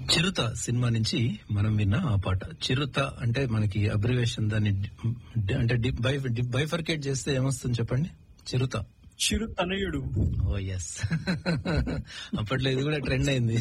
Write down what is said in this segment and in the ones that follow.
చిరుత cinema నుంచి మనం విన్న ఆ పాట చిరుత అంటే మనకి అబ్రివేషన్ దాన్ని డి- అంటే బైఫర్కేట్ చేస్తే ఏమొస్తుంది చెప్పండి చిరుత చిరు తనయుడు ఓ ఎస్ అప్పట్లో ఇది కూడా ట్రెండ్ అయింది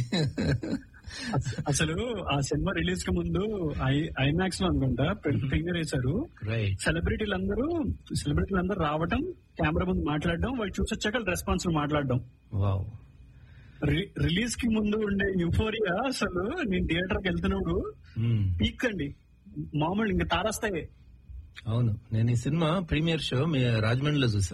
అస- అసలు ఆ సినిమా రిలీజ్ కి ముందు ఐమాక్స్ లో అనుకుంటా ఫింగర్ వేశారు రైట్ సెలబ్రిటీలు అందరూ సెలబ్రిటీలు అందరూ రావడం కెమెరా ముందు మాట్లాడడం వాళ్ళు చూసొచ్చాక రెస్పాన్స్ మాట్లాడడం వావ్ రి- రిలీజ్ కి ముందు ఉండే యూఫోరియా అసలు నేను థియేటర్ కి వెళ్తున్నప్పుడు పీక్ అండి మామూలు ఇంకా తారస్తాయి అవును నేను ఈ సినిమా ప్రీమియర్ షో మీ రాజమండ్రిలో చూసా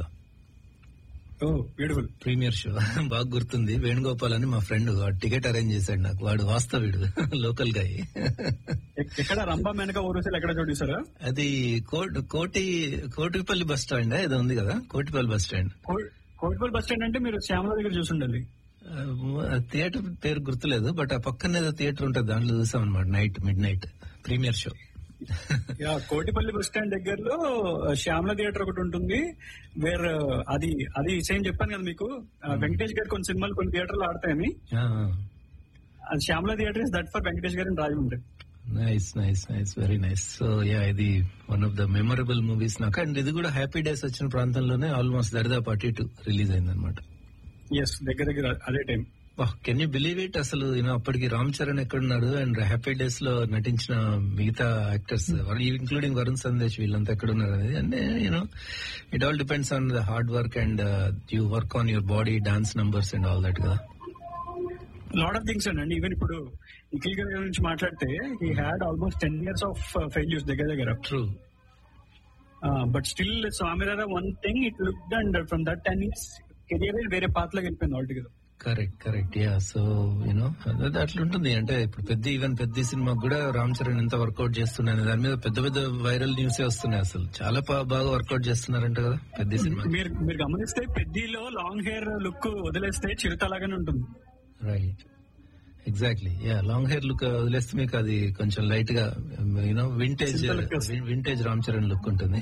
ఓ బ్యూటిఫుల్ ప్రీమియర్ షో బాగా గుర్తుంది వేణుగోపాల్ అని మా ఫ్రెండ్ వాడు టికెట్ అరేంజ్ చేశాడు నాకు వాడు వాస్తవుడు లోకల్ గా ఎక్కడ రంభా మెనక ఊరుసలు ఎక్కడ చూడేశారా అది కోటి కోటి కోటిపల్లి బస్ స్టాండ్ ఏదో ఉంది కదా Kotipalli bus stand Kotipalli bus stand అంటే మీరు శ్యామల దగ్గర చూసుండాలి ఆ, థియేటర్ పేరు గుర్తులేదు బట్ ఆ పక్కన ఏదో థియేటర్ ఉంటుంది దాంట్లో చూసాం అనమాట night midnight premiere show ya Kotipalli bus stand దగ్గరలో శ్యామల థియేటర్ ఒకటి ఉంటుంది వేర్ అది అది సేమ్ చెప్పాను కదా మీకు ఆ, వెంకటేష్ గారు కొన్ని సినిమాలు కొన్ని థియేటర్లు ఆడతాయని అది Shyamala theatre is that for Venkatesh garu Rajahmundry nice nice nice very nice so ya ఇది one of the memorable movies నాకు అండ్ ఇది కూడా హ్యాపీ డేస్ వచ్చిన ప్రాంతంలోనే ఆల్మోస్ట్ దరిదాపు అటు ఇటు రిలీజ్ అయింది అనమాట ఎస్ దగ్గర దగ్గర అదే time can you believe it అసలు యూనో అప్పటికి రామ్ చరణ్ ఎక్కడున్నారు అండ్ హ్యాపీ డేస్ లో నటించిన మిగతా యాక్టర్స్ ఇంక్లూడింగ్ వరుణ్ సందేశ్ వీళ్ళంతా ఎక్కడున్నారు అనేది అంటే you know it all depends on the hard work and you work on your body dance numbers and all that కదా లాట్ ఆఫ్ థింగ్స్ అండి ఈవెన్ ఇప్పుడు నిఖిల్ గారి గురించి మాట్లాడితే he had almost ten years of failures దగ్గర దగ్గర true but still Swamy Ra Ra one thing it look and from that ten years career వేరే path లాగా వెళ్ళిపోయింది altogether correct correct ya so you know అట్లుంటుంది అంటే ఇప్పుడు పెద్ద ఈవెన్ పెద్ద సినిమాకి కూడా రామ్ చరణ్ ఎంత వర్కౌట్ చేస్తున్నాయి దాని మీద పెద్ద పెద్ద వైరల్ న్యూసే వస్తున్నాయి అసలు చాలా బా- బాగా వర్కౌట్ చేస్తున్నారంట కదా పెద్ద సినిమా మీరు మీరు గమనిస్తే పెద్దిలో లాంగ్ హెయిర్ లుక్ వదిలేస్తే చిరుతలాగానే ఉంటుంది right exactly ya long hair look వదిలేస్తే మీకు అది కొంచెం లైట్ గా యూనో వింటేజ్ Simple look వస్తుంది. వింటేజ్ రామ్ చరణ్ లుక్ ఉంటుంది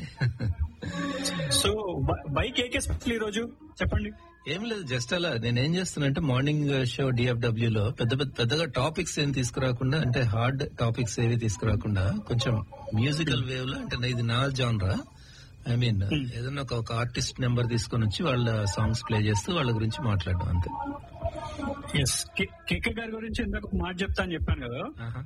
సో బైక్ ఏకే స్పెషల్ ఈ రోజు చెప్పండి ఏం లేదు జస్ట్ అలా నేను ఏం చేస్తున్నా అంటే మార్నింగ్ షో డిఎఫ్డబ్ల్యూ లో పెద్ద పెద్ద పెద్దగా టాపిక్స్ ఏం తీసుకురాకుండా అంటే హార్డ్ టాపిక్స్ ఏవి తీసుకురాకుండా కొంచెం మ్యూజికల్ వేవ్ లో అంటే ఇది నా జానరా ఐ మీన్ ఏదైనా ఒక- ఒక ఆర్టిస్ట్ నెంబర్ తీసుకొని వచ్చి వాళ్ళ సాంగ్స్ ప్లే చేస్తూ వాళ్ళ గురించి మాట్లాడడం అంతే ఎస్ కేకే గారి గురించి ఇందాక ఒక మాట చెప్తా అని చెప్పాను కదా ఆహా.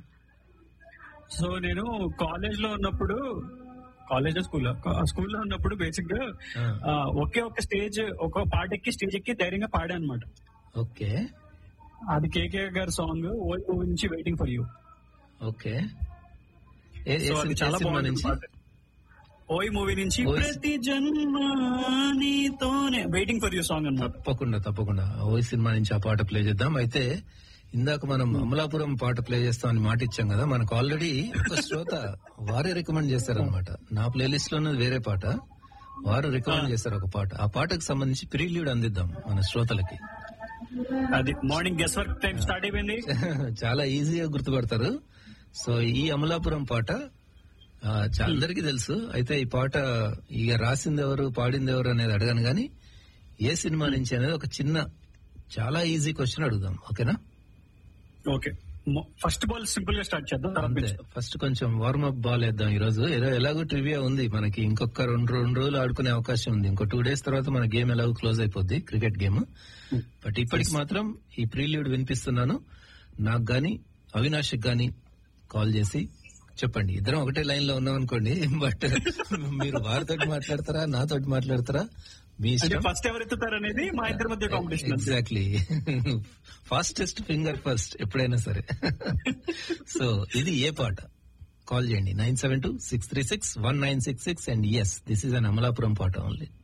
సో నేను కాలేజ్ లో ఉన్నప్పుడు కాలేజ్ స్కూల్ స్కూల్లో ఉన్నప్పుడు బేసిక్ గా ఆ. ఆ, ఒకే ఒక స్టేజ్ ఒక పాట ఎక్కి స్టేజ్ ఎక్కి ధైర్యంగా పాడా అనమాట ఓకే అది KK garu song old movie నుంచి వెయిటింగ్ ఫర్ యూ ఓకే ఏ- ఏ సో అది సినిమా- చాలా ఏ సినిమా బాగుంది నుంచి పాట. ఓయ్ మూవీ నుంచి ఓయ్. ప్రతి జన్మ నీతోనే వెయిటింగ్ ఫర్ యూ సాంగ్ అన్నమాట తప్పకుండా తప్పకుండా ఓ సినిమా నుంచి ఆ పాట ప్లే చేద్దాం అయితే ఇందాక మనం అమలాపురం పాట ప్లే చేస్తామని మాట ఇచ్చాం కదా మనకు ఆల్రెడీ ఒక శ్రోత వారే రికమెండ్ చేశారనమాట నా ప్లేలిస్ట్ లోనే వేరే పాట వారు రికమెండ్ చేశారు ఒక పాట ఆ పాటకు సంబంధించి ప్రీల్యూడ్ అందిద్దాం మన శ్రోతలకి అది morning guess work time start అయిపోయింది చాలా ఈజీగా గుర్తుపడతారు సో ఈ అమలాపురం పాట ఆ, చా- అందరికీ తెలుసు అయితే ఈ పాట ఇక రాసింది ఎవరు పాడింది ఎవరు అనేది అడగను గాని ఏ సినిమా నుంచి అనేది ఒక చిన్న చాలా ఈజీ క్వశ్చన్ అడుగుదాం ఓకేనా ఓకే ఫస్ట్ బాల్ సింపుల్ గా స్టార్ట్ చేద్దాం తర్వాత అంతే పెంచుదాం. ఫస్ట్ కొంచెం వార్మప్ బాల్ వేద్దాం ఈ రోజు ఏదో ఎలాగో ట్రివియా ఉంది మనకి ఇంకొక రెండు రెండు రోజులు ఆడుకునే అవకాశం ఉంది ఇంకో టూ డేస్ తర్వాత మన గేమ్ ఎలాగో క్లోజ్ అయిపోద్ది క్రికెట్ గేమ్ బట్ ఇప్పటికి మాత్రం ఈ ప్రీల్యూడ్ వినిపిస్తున్నాను నాకు గాని అవినాష్ గాని కాల్ చేసి చెప్పండి ఇద్దరం ఒకటే లైన్ లో ఉన్నాం అనుకోండి బట్ మీరు వారితో మాట్లాడతారా నాతో మాట్లాడతారా మీ అంటే ఇష్టం ఫస్ట్ ఎవరు ఎత్తుతారు అనేది మా ఇద్దరి మధ్య competition exactly fastest finger first ఎప్పుడైనా సరే సో ఇది ఏ పాట కాల్ చేయండి nine seven two six three six one nine six six and yes this is an Amalapuram పాట ఓన్లీ